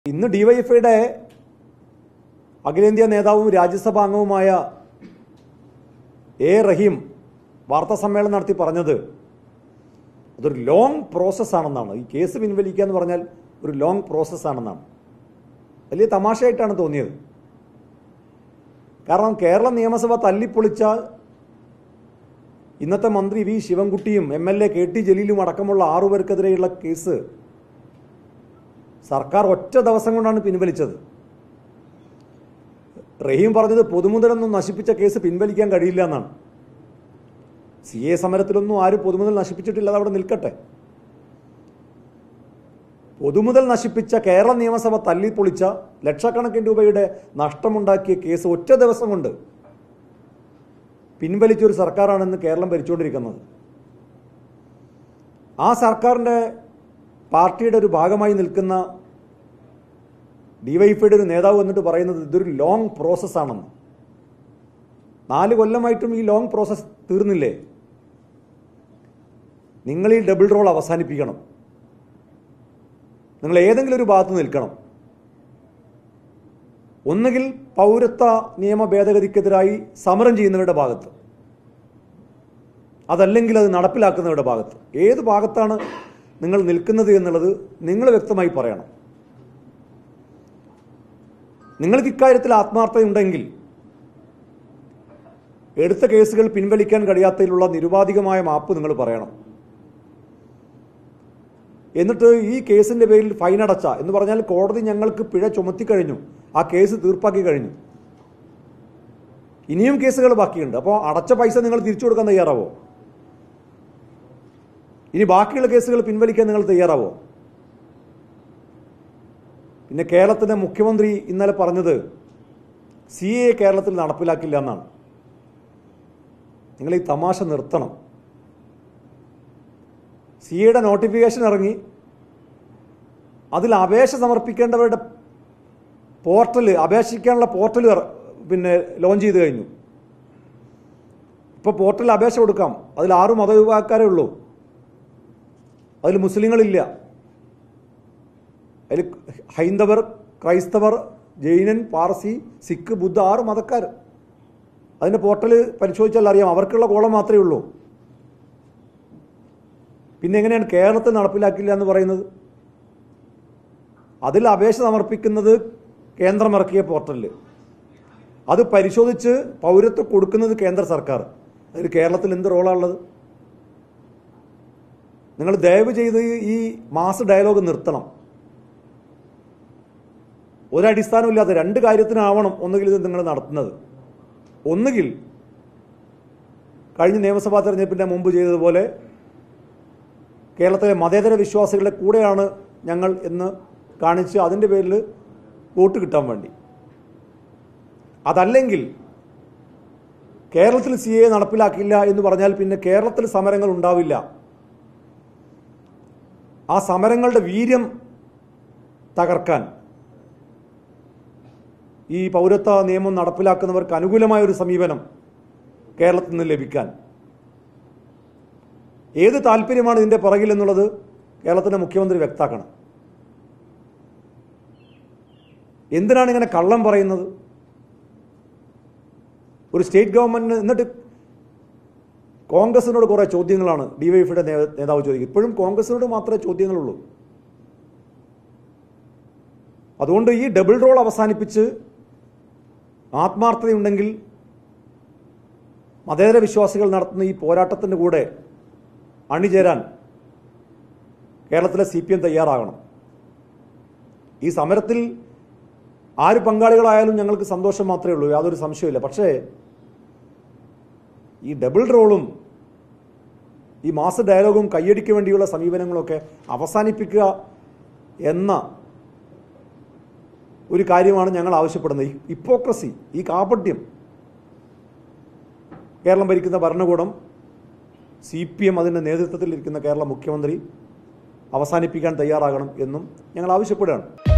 ഇന്ന് ഡിവൈഎഫ്ഐയുടെ അഖിലേന്ത്യാ നേതാവും രാജ്യസഭാ അംഗവുമായ എ റഹീം വാർത്താ സമ്മേളനം നടത്തി പറഞ്ഞത് അതൊരു ലോങ് പ്രോസസ്സാണെന്നാണ് ഈ കേസ് പിൻവലിക്കുക എന്ന് പറഞ്ഞാൽ ഒരു ലോങ് പ്രോസസ്സാണെന്നാണ് വലിയ തമാശയായിട്ടാണ് തോന്നിയത് കാരണം കേരള നിയമസഭ തല്ലിപ്പൊളിച്ച ഇന്നത്തെ മന്ത്രി വി ശിവൻകുട്ടിയും M L A K T ജലീലും അടക്കമുള്ള ആറുപേർക്കെതിരെയുള്ള കേസ് സർക്കാർ ഒറ്റ ദിവസം കൊണ്ടാണ് പിൻവലിച്ചത് റഹീം പറഞ്ഞത് പൊതുമുതലൊന്നും നശിപ്പിച്ച കേസ് പിൻവലിക്കാൻ കഴിയില്ല എന്നാണ് സി എ സമരത്തിലൊന്നും ആരും പൊതുമുതൽ നശിപ്പിച്ചിട്ടില്ല അത് അവിടെ നിൽക്കട്ടെ പൊതുമുതൽ നശിപ്പിച്ച കേരള നിയമസഭ തല്ലിപ്പൊളിച്ച ലക്ഷക്കണക്കിന് രൂപയുടെ നഷ്ടമുണ്ടാക്കിയ കേസ് ഒറ്റ ദിവസം കൊണ്ട് പിൻവലിച്ച ഒരു സർക്കാരാണെന്ന് കേരളം ഭരിച്ചുകൊണ്ടിരിക്കുന്നത് ആ സർക്കാരിൻ്റെ പാർട്ടിയുടെ ഒരു ഭാഗമായി നിൽക്കുന്ന ഡിവൈഫൈയുടെ ഒരു നേതാവ് വന്നിട്ട് പറയുന്നത് ഇതൊരു ലോങ് പ്രോസസ്സാണെന്ന് നാല് കൊല്ലമായിട്ടും ഈ ലോങ് പ്രോസസ്സ് തീർന്നില്ലേ നിങ്ങൾ ഈ ഡബിൾ റോൾ അവസാനിപ്പിക്കണം നിങ്ങൾ ഏതെങ്കിലും ഒരു ഭാഗത്ത് നിൽക്കണം ഒന്നുകിൽ പൗരത്വ നിയമ ഭേദഗതിക്കെതിരായി സമരം ചെയ്യുന്നവരുടെ ഭാഗത്ത് അതല്ലെങ്കിൽ അത് നടപ്പിലാക്കുന്നവരുടെ ഭാഗത്ത് ഏത് ഭാഗത്താണ് നിങ്ങൾ നിൽക്കുന്നത് എന്നുള്ളത് നിങ്ങൾ വ്യക്തമായി പറയണം നിങ്ങൾക്ക് ഇക്കാര്യത്തിൽ ആത്മാർത്ഥതയുണ്ടെങ്കിൽ എടുത്ത കേസുകൾ പിൻവലിക്കാൻ കഴിയാത്തതിലുള്ള നിരുപാധികമായ മാപ്പ് നിങ്ങൾ പറയണം എന്നിട്ട് ഈ കേസിന്റെ പേരിൽ ഫൈൻ അടച്ച എന്ന് പറഞ്ഞാൽ കോടതി ഞങ്ങൾക്ക് പിഴ ചുമത്തി കഴിഞ്ഞു ആ കേസ് തീർപ്പാക്കി കഴിഞ്ഞു ഇനിയും കേസുകൾ ബാക്കിയുണ്ട് അപ്പോൾ അടച്ച പൈസ നിങ്ങൾ തിരിച്ചു കൊടുക്കാൻ തയ്യാറാവോ ഇനി ബാക്കിയുള്ള കേസുകൾ പിൻവലിക്കാൻ നിങ്ങൾ തയ്യാറാവോ പിന്നെ കേരളത്തിന്റെ മുഖ്യമന്ത്രി ഇന്നലെ പറഞ്ഞത് സി എ കേരളത്തിൽ നടപ്പിലാക്കില്ല എന്നാണ് നിങ്ങൾ ഈ തമാശ നിർത്തണം സി എയുടെ നോട്ടിഫിക്കേഷൻ ഇറങ്ങി അതിൽ അപേക്ഷ സമർപ്പിക്കേണ്ടവരുടെ പോർട്ടൽ അപേക്ഷിക്കാനുള്ള പോർട്ടൽ പിന്നെ ലോഞ്ച് ചെയ്ത് കഴിഞ്ഞു ഇപ്പോൾ പോർട്ടലിൽ അപേക്ഷ കൊടുക്കാം അതിൽ ആറ് മതവിഭാഗക്കാരേ ഉള്ളൂ അതിൽ മുസ്ലിങ്ങളില്ല അതിൽ ഹൈന്ദവർ ക്രൈസ്തവർ ജൈനൻ പാർസി സിഖ് ബുദ്ധ ആറ് മതക്കാർ അതിൻ്റെ പോർട്ടൽ പരിശോധിച്ചാൽ അറിയാം അവർക്കുള്ള കോളം മാത്രമേ ഉള്ളൂ പിന്നെ എങ്ങനെയാണ് കേരളത്തിൽ നടപ്പിലാക്കില്ല എന്ന് പറയുന്നത് അതിൽ അപേക്ഷ സമർപ്പിക്കുന്നത് കേന്ദ്രം ഇറക്കിയ പോർട്ടലിൽ അത് പരിശോധിച്ച് പൗരത്വം കൊടുക്കുന്നത് കേന്ദ്ര സർക്കാർ അതിൽ കേരളത്തിൽ എന്ത് റോളാണുള്ളത് നിങ്ങൾ ദയവ് ചെയ്ത് ഈ മാസ് ഡയലോഗ് നിർത്തണം ഒരടിസ്ഥാനമില്ലാതെ രണ്ട് കാര്യത്തിനാവണം ഒന്നുകിൽ ഇത് നിങ്ങൾ നടത്തുന്നത് ഒന്നുകിൽ കഴിഞ്ഞ നിയമസഭാ തെരഞ്ഞെടുപ്പിൻ്റെ മുമ്പ് ചെയ്തതുപോലെ കേരളത്തിലെ മതേതര വിശ്വാസികളുടെ കൂടെയാണ് ഞങ്ങൾ എന്ന് കാണിച്ച് അതിൻ്റെ പേരിൽ വോട്ട് കിട്ടാൻ വേണ്ടി അതല്ലെങ്കിൽ കേരളത്തിൽ സി എ നടപ്പിലാക്കില്ല എന്ന് പറഞ്ഞാൽ പിന്നെ കേരളത്തിൽ സമരങ്ങൾ ഉണ്ടാവില്ല ആ സമരങ്ങളുടെ വീര്യം തകർക്കാൻ ഈ പൗരത്വ നിയമം നടപ്പിലാക്കുന്നവർക്ക് അനുകൂലമായ ഒരു സമീപനം കേരളത്തിൽ നിന്ന് ലഭിക്കാൻ ഏത് താല്പര്യമാണ് ഇതിന്റെ പുറകിൽ എന്നുള്ളത് കേരളത്തിന്റെ മുഖ്യമന്ത്രി വ്യക്താക്കണം എന്തിനാണ് ഇങ്ങനെ കള്ളം പറയുന്നത് ഒരു സ്റ്റേറ്റ് ഗവൺമെന്റിന് എന്നിട്ട് കോൺഗ്രസിനോട് കുറേ ചോദ്യങ്ങളാണ് ഡിവൈഎഫിയുടെ നേതാവ് ചോദിക്കുന്നത് ഇപ്പോഴും കോൺഗ്രസിനോട് മാത്രമേ ചോദ്യങ്ങളുള്ളൂ അതുകൊണ്ട് ഈ ഡബിൾ റോൾ അവസാനിപ്പിച്ച് ആത്മാർത്ഥതയുണ്ടെങ്കിൽ മതേതര വിശ്വാസികൾ നടത്തുന്ന ഈ പോരാട്ടത്തിൻ്റെ കൂടെ അണിചേരാൻ കേരളത്തിലെ സി പി എം തയ്യാറാകണം ഈ സമരത്തിൽ ആര് പങ്കാളികളായാലും ഞങ്ങൾക്ക് സന്തോഷം മാത്രമേ ഉള്ളൂ യാതൊരു സംശയമില്ല പക്ഷേ ഈ ഡബിൾ റോളും ഈ മാസ് ഡയലോഗും കയ്യടിക്ക് വേണ്ടിയുള്ള സമീപനങ്ങളൊക്കെ അവസാനിപ്പിക്കുക എന്ന ഒരു കാര്യമാണ് ഞങ്ങൾ ആവശ്യപ്പെടുന്നത് ഈ ഇപ്പോക്രസി ഈ കാപട്യം കേരളം ഭരിക്കുന്ന ഭരണകൂടം സി പി എം അതിൻ്റെ നേതൃത്വത്തിൽ ഇരിക്കുന്ന കേരള മുഖ്യമന്ത്രി അവസാനിപ്പിക്കാൻ തയ്യാറാകണം എന്നും ഞങ്ങൾ ആവശ്യപ്പെടുകയാണ്